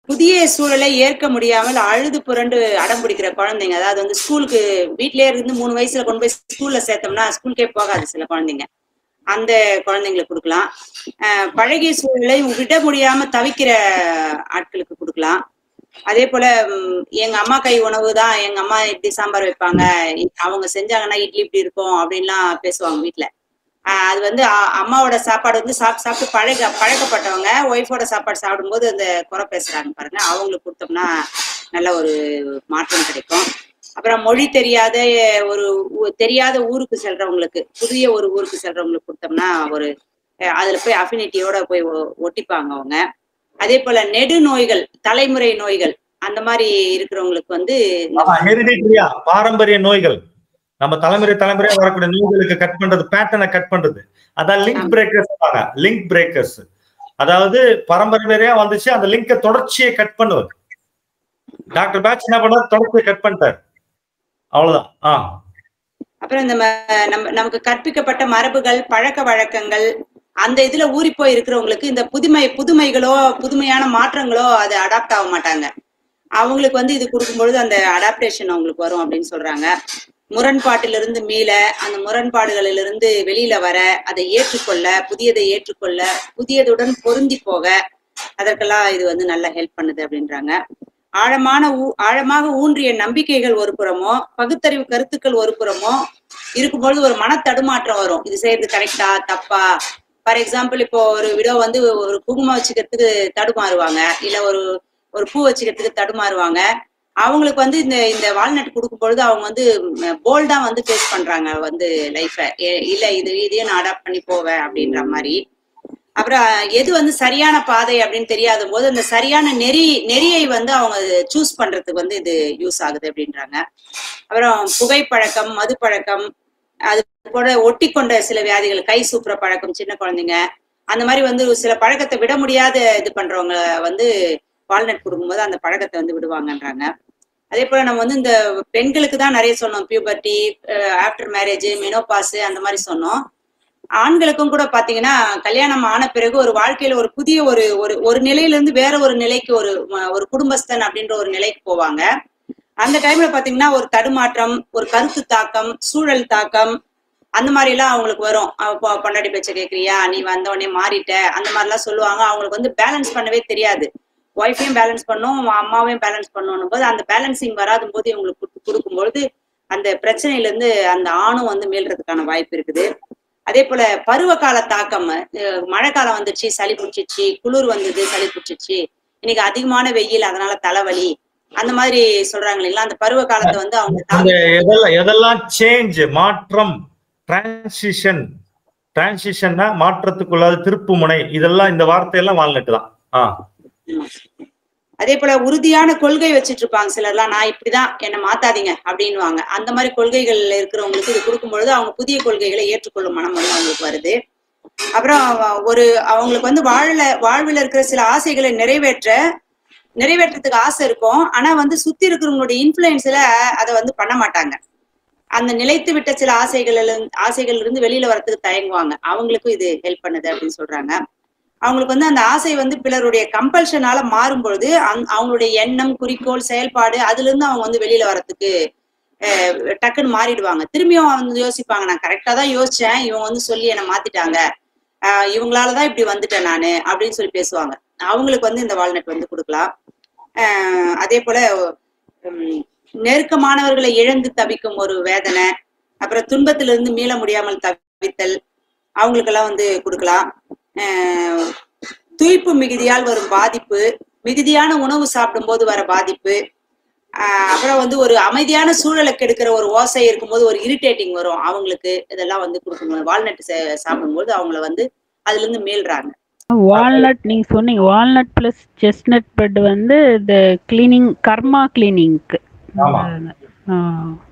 புதிய சூழலை ஏற்க முடியாமல் அழுது புரண்டு அடம் பிடிக்கிற குழந்தைங்க அதாவது வந்து ஸ்கூலுக்கு வீட்லயே இருந்து மூணு வயசுல கொண்டு போய் ஸ்கூல்ல சேர்த்தோம்னா ஸ்கூலுக்கே போகாது சில குழந்தைங்க அந்த குழந்தைங்களுக்கு கொடுக்கலாம் அஹ் பழகிய சூழலை விட முடியாம தவிக்கிற ஆட்களுக்கு கொடுக்கலாம் அதே போல ம், எங்க அம்மா கை உணவு தான் எங்க அம்மா இப்படி சாம்பார் வைப்பாங்க அவங்க செஞ்சாங்கன்னா இட்லி இப்படி இருக்கும் அப்படின்லாம் பேசுவாங்க வீட்ல ஆஹ் அது வந்து அ- அம்மாவோட சாப்பாடு வந்து சாப்பிட்டு சாப்பிட்டு பழக பழக்கப்பட்டவங்க ஒய்ஃபோட சாப்பாடு சாப்பிடும்போது அந்த குறை பேசுறாங்க பாருங்க அவங்களுக்கு கொடுத்தோம்னா நல்ல ஒரு மாற்றம் கிடைக்கும் அப்புறம் மொழி தெரியாத ஒரு ஊ- தெரியாத ஊருக்கு செல்றவங்களுக்கு புதிய ஒரு ஊருக்கு செல்றவங்களுக்கு கொடுத்தோம்னா ஒரு அஹ் அதுல போய் அஃபினிட்டியோட போய் ஒ- ஒட்டிப்பாங்க அவங்க அதே போல நெடு நோய்கள் தலைமுறை நோய்கள் அந்த மாதிரி இருக்கிறவங்களுக்கு வந்து இந்த ஹெரிடிட்ரியா பாரம்பரிய நோய்கள் நம்ம தலைமுறை தலைமுறையா வரக்கூடிய நோய்களுக்கு கட் பண்றது பேட்டர்னை கட் பண்றது அதான் லிங்க் ஆமா. பிரேக்கர்ஸ் லிங்க் பிரேக்கர்ஸ் அதாவது பரம்பரையா வந்துச்சு அந்த லிங்கை தொடர்ச்சியை கட் பண்ணுவது டாக்டர் பேட்ச் என்ன பண்ணாரு தொடர்ச்சியை கட் பண்ணிட்டார் அவ்வளவுதான் ஆ அப்புறம் இந்த ம- நம்ம நமக்கு கற்பிக்கப்பட்ட மரபுகள் பழக்க வழக்கங்கள் அந்த இதுல ஊறி போய் இருக்கிறவங்களுக்கு இந்த புதுமை புதுமைகளோ புதுமையான மாற்றங்களோ அது அடாப்ட் ஆக மாட்டாங்க அவங்களுக்கு வந்து இது கொடுக்கும்பொழுது அந்த அடாப்டேஷன் அவங்களுக்கு வரும் அப்படின்னு சொல்றாங்க முரண்பாட்டிலிருந்து மீள அந்த முரண்பாடுகளிலிருந்து வெளியில வர அதை ஏற்றுக்கொள்ள புதியதை ஏற்றுக்கொள்ள புதியதுடன் பொருந்தி போக அதற்கெல்லாம் இது வந்து நல்லா ஹெல்ப் பண்ணுது அப்படின்றாங்க ஆழமான ஊ- ஆழமாக ஊன்றிய நம்பிக்கைகள் ஒரு புறமோ பகுத்தறிவு கருத்துக்கள் ஒரு புறமோ இருக்கும்பொழுது ஒரு மன தடுமாற்றம் வரும் இது செய்யறது கரெக்டா தப்பா ஃபார் எக்ஸாம்பிள் இப்போ ஒரு விடோ வந்து ஒரு குங்குமம் வச்சுக்கிறதுக்கு தடுமாறுவாங்க இல்ல ஒரு ஒரு பூ வச்சுக்கிறதுக்கு தடுமாறுவாங்க அவங்களுக்கு வந்து இந்த இந்த வால்நட் கொடுக்கும் பொழுது அவங்க வந்து போல்டா வந்து ஃபேஸ் பண்றாங்க வந்து லைஃப இல்ல இது இதையும் நான் அடாப்ட் பண்ணி போவேன் அப்படின்ற மாதிரி அப்புறம் எது வந்து சரியான பாதை அப்படின்னு தெரியாத போது அந்த சரியான நெறி நெறியை வந்து அவங்க சூஸ் பண்றதுக்கு வந்து இது யூஸ் ஆகுது அப்படின்றாங்க அப்புறம் புகைப்பழக்கம் மது பழக்கம் அது கூட ஒட்டி கொண்ட சில வியாதிகள் கை சூப்புற பழக்கம் சின்ன குழந்தைங்க அந்த மாதிரி வந்து சில பழக்கத்தை விட முடியாத இது பண்றவங்க வந்து வால்நட் கொடுக்கும்போது அந்த பழக்கத்தை வந்து விடுவாங்கன்றாங்க அதே போல நம்ம வந்து இந்த பெண்களுக்கு தான் நிறைய சொன்னோம் பியூபர்ட்டி ஆஃப்டர் மேரேஜ் மெனோபாஸ் அந்த மாதிரி சொன்னோம் ஆண்களுக்கும் கூட பாத்தீங்கன்னா கல்யாணம் ஆன பிறகு ஒரு வாழ்க்கையில ஒரு புதிய ஒரு ஒரு ஒரு நிலையில இருந்து வேற ஒரு நிலைக்கு ஒரு ம- ஒரு குடும்பஸ்தன் அப்படின்ற ஒரு நிலைக்கு போவாங்க அந்த டைம்ல பாத்தீங்கன்னா ஒரு தடுமாற்றம் ஒரு கருத்து தாக்கம் சூழல் தாக்கம் அந்த மாதிரி எல்லாம் அவங்களுக்கு வரும் அவ பொ- பொண்டாட்டி பேச்ச கேக்குறியா நீ வந்த உடனே மாறிட்ட அந்த மாதிரி எல்லாம் சொல்லுவாங்க அவங்களுக்கு வந்து பேலன்ஸ் பண்ணவே தெரியாது ஒய்ஃபையும் பேலன்ஸ் பண்ணும் அம்மாவையும் பேலன்ஸ் பண்ணணும் போது அந்த பேலன்சிங் வராத போது இவங்களுக்கு குடுத்து- கொடுக்கும்பொழுது அந்த பிரச்சனையில இருந்து அந்த ஆணும் வந்து மீள்றதுக்கான வாய்ப்பு இருக்குது அதே போல பருவகால தாக்கம் அஹ் மழை காலம் வந்துச்சு சளி பிடிச்சிச்சு குளிர் வந்தது சளி பிடிச்சிச்சு இன்னைக்கு அதிகமான வெயில் அதனால தலைவலி அந்த மாதிரி சொல்றாங்க இல்லைங்களா அந்த பருவ காலத்தை வந்து அவங்க அந்த தாக்கு- எதெல்லாம் எதெல்லாம் சேஞ்ச் மாற்றம் டிரான்சிஷன் டிரான்சிஷன்னா மாற்றத்துக்குள்ளாத திருப்பு முனை இதெல்லாம் இந்த வார்த்தையெல்லாம் வால்நட் தான் ஆ அதே போல உறுதியான கொள்கை வச்சிட்டு இருப்பாங்க சிலர்லாம் நான் இப்படிதான் என்னை மாத்தாதீங்க அப்படின்னுவாங்க அந்த மாதிரி கொள்கைகள் இருக்கிறவங்களுக்கு இது கொடுக்கும் பொழுது அவங்க புதிய கொள்கைகளை ஏற்றுக்கொள்ளும் மனம் வந்து அவங்களுக்கு வருது அப்புறம் ஒரு அவங்களுக்கு வந்து வாழல வாழ்வில் இருக்கிற சில ஆசைகளை நிறைவேற்ற நிறைவேற்றத்துக்கு ஆசை இருக்கும் ஆனா வந்து சுத்தி இருக்கிறவங்களுடைய இன்ஃபுளுன்ஸ்ல அதை வந்து பண்ண மாட்டாங்க அந்த நிலைத்து விட்ட சில ஆசைகள் ஆசைகள் இருந்து வெளியில வரத்துக்கு தயங்குவாங்க அவங்களுக்கும் இது ஹெல்ப் பண்ணுது அப்படின்னு சொல்றாங்க அவங்களுக்கு வந்து அந்த ஆசை வந்து பிறருடைய கம்பல்ஷனால மாறும் பொழுது அந்- அவங்களுடைய எண்ணம் குறிக்கோள் செயல்பாடு அதுல இருந்து அவங்க வந்து வெளியில வரத்துக்கு அஹ், டக்குன்னு மாறிடுவாங்க திரும்பியும் வந்து யோசிப்பாங்க நான் கரெக்டா தான் யோசிச்சேன் இவங்க வந்து சொல்லி என்னை மாத்திட்டாங்க ஆஹ் இவங்களாலதான் இப்படி வந்துட்டேன் நானு அப்படின்னு சொல்லி பேசுவாங்க அவங்களுக்கு வந்து இந்த வால்நட் வந்து கொடுக்கலாம் ஆஹ் அதே போல உம், நெருக்கமானவர்களை இழந்து தவிக்கும் ஒரு வேதனை அப்புறம் துன்பத்திலிருந்து மீள முடியாமல் தவித்தல் அவங்களுக்கெல்லாம் வந்து கொடுக்கலாம் ஆஹ் துய்ப்பு மிகுதியால் வரும் பாதிப்பு மிகுதியான உணவு சாப்பிடும்போது வர பாதிப்பு ஆஹ் அப்புறம் வந்து ஒரு அமைதியான சூழலை கெடுக்கிற ஒரு ஓசை இருக்கும்போது ஒரு இரிட்டேட்டிங் வரும் அவங்களுக்கு இதெல்லாம் வந்து கொடுக்கணும் வால்நட் சாப்பிடும்போது அவங்கள வந்து அதுல இருந்து மீள்றாங்க வால்நட் நீங்க சொன்னீங்க வால்நட் பிளஸ் செஸ்னட் பெட் வந்து இந்த கிளீனிங் கர்மா கிளீனிங்க்கு ஆமா. ஆ